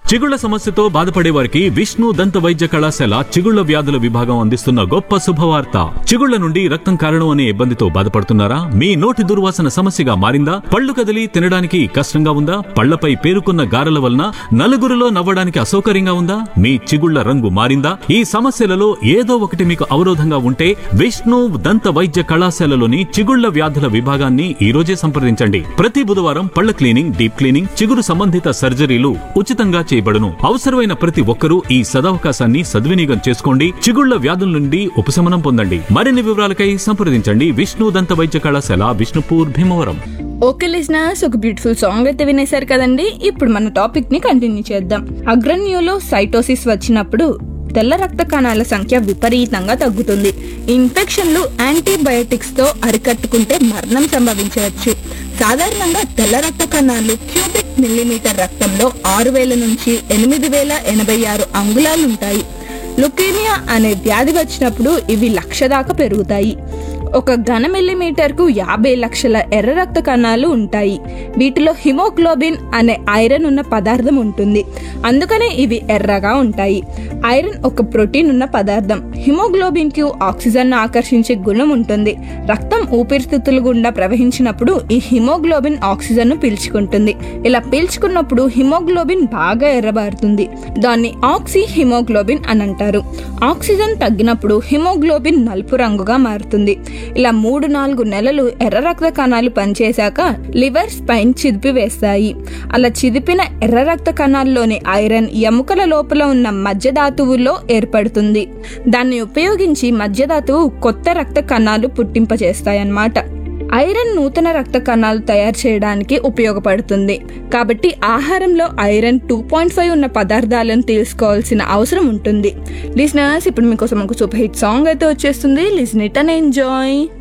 చిగుళ్ల సమస్యతో బాధపడే వారికి విష్ణు దంత వైద్య కళాశాల చిగుళ్ల వ్యాధుల విభాగం అందిస్తున్న గొప్ప శుభవార్త చిగుళ్ల నుండి రక్తం కారణం అనే ఇబ్బందితో బాధపడుతున్నారా మీ నోటి దుర్వాసన సమస్యగా మారిందా పళ్ళు కదిలి తినడానికి కష్టంగా ఉందా పళ్లపై పేరుకున్న గారెల వలన నలుగురిలో నవ్వడానికి అసౌకర్యంగా ఉందా మీ చిగుళ్ల రంగు మారిందా ఈ సమస్యలలో ఏదో ఒకటి మీకు అవరోధంగా ఉంటే విష్ణు దంత వైద్య కళాశాలలోని చిగుళ్ల వ్యాధుల విభాగాన్ని ఈ రోజే సంప్రదించండి ప్రతి బుధవారం పళ్ల క్లీనింగ్ డీప్ క్లీనింగ్ చిగురు సంబంధిత సర్జరీలు ఉచితంగా చేయబడును అవసరమైన ప్రతి ఒక్కరూ ఈ సదవకాశాన్ని సద్వినియోగం చేసుకోండి చిగుళ్ల వ్యాధుల నుండి ఉపశమనం పొందండి మరిన్ని వివరాలకై సంప్రదించండి విష్ణు దంత వైద్య కళాశాల విష్ణుపూర్ భీమవరం ఓకే లిజనర్స్ ఒక బ్యూటిఫుల్ సాంగ్ అయితే వినేశారు కదండి ఇప్పుడు మన టాపిక్ ని కంటిన్యూ చేద్దాం అగ్రన్యూలో సైటోసిస్ వచ్చినప్పుడు తెల్ల రక్త కణాల సంఖ్య విపరీతంగా తగ్గుతుంది ఈ ఇన్ఫెక్షన్లు యాంటీబయోటిక్స్ తో అరికట్టుకుంటే మరణం సంభవించవచ్చు సాధారణంగా తెల్ల రక్త కణాలు క్యూబిక్ మిల్లీమీటర్ రక్తంలో ఆరు వేల నుంచి ఎనిమిది వేల ఎనభై ఆరు అంగుళాలు ఉంటాయి లుకేమియా అనే వ్యాధి వచ్చినప్పుడు ఇవి లక్ష దాకా పెరుగుతాయి ఒక ఘన మిల్లీమీటర్కు యాభై లక్షల ఎర్ర రక్త కణాలు ఉంటాయి వీటిలో హిమోగ్లోబిన్ అనే ఐరన్ ఉన్న పదార్థం ఉంటుంది అందుకనే ఇవి ఎర్రగా ఉంటాయి ఐరన్ ఒక ప్రోటీన్ ఉన్న పదార్థం హిమోగ్లోబిన్ కు ఆక్సిజన్ ఆకర్షించే గుణం ఉంటుంది రక్తం ఊపిరితిత్తుల గుండా ప్రవహించినప్పుడు ఈ హిమోగ్లోబిన్ ఆక్సిజన్ ను పీల్చుకుంటుంది ఇలా పీల్చుకున్నప్పుడు హిమోగ్లోబిన్ బాగా ఎర్రబారుతుంది దాన్ని ఆక్సి హిమోగ్లోబిన్ అని అంటారు ఆక్సిజన్ తగ్గినప్పుడు హిమోగ్లోబిన్ నలుపు రంగుగా మారుతుంది ఇలా మూడు నాలుగు నెలలు ఎర్ర రక్త కణాలు పనిచేశాక లివర్ స్పైన్ చిదిపి వేస్తాయి అలా చిదిపిన ఎర్ర రక్త కణాల్లోని ఐరన్ ఎముకల లోపల ఉన్న మధ్యధాతువులో ఏర్పడుతుంది దాన్ని ఉపయోగించి మధ్యధాతువు కొత్త రక్త కణాలు పుట్టింపచేస్తాయన్నమాట ఐరన్ నూతన రక్త కణాలు తయారు చేయడానికి ఉపయోగపడుతుంది కాబట్టి ఆహారంలో ఐరన్ టూ పాయింట్ ఫైవ్ ఉన్న పదార్థాలను తీసుకోవాల్సిన అవసరం ఉంటుంది లిజనర్స్ ఇప్పుడు మీకోసం ఒక సూపర్ హిట్ సాంగ్ అయితే వచ్చేస్తుంది లిజన్ ఇట్ అండ్ ఎంజాయ్